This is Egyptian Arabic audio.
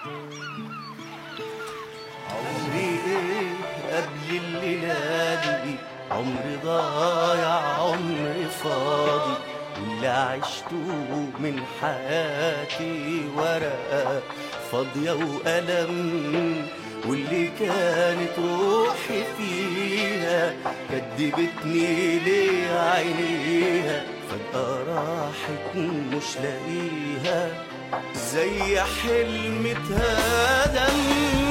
عمري ايه قبل الليلة دي عمري ضايع عمري فاضي واللي عشته من حياتي ورقة فاضية وألم واللي كانت روحي فيها كدبتني ليه عينيها فجأة راحت مش لاقيها زي حلم اتهدم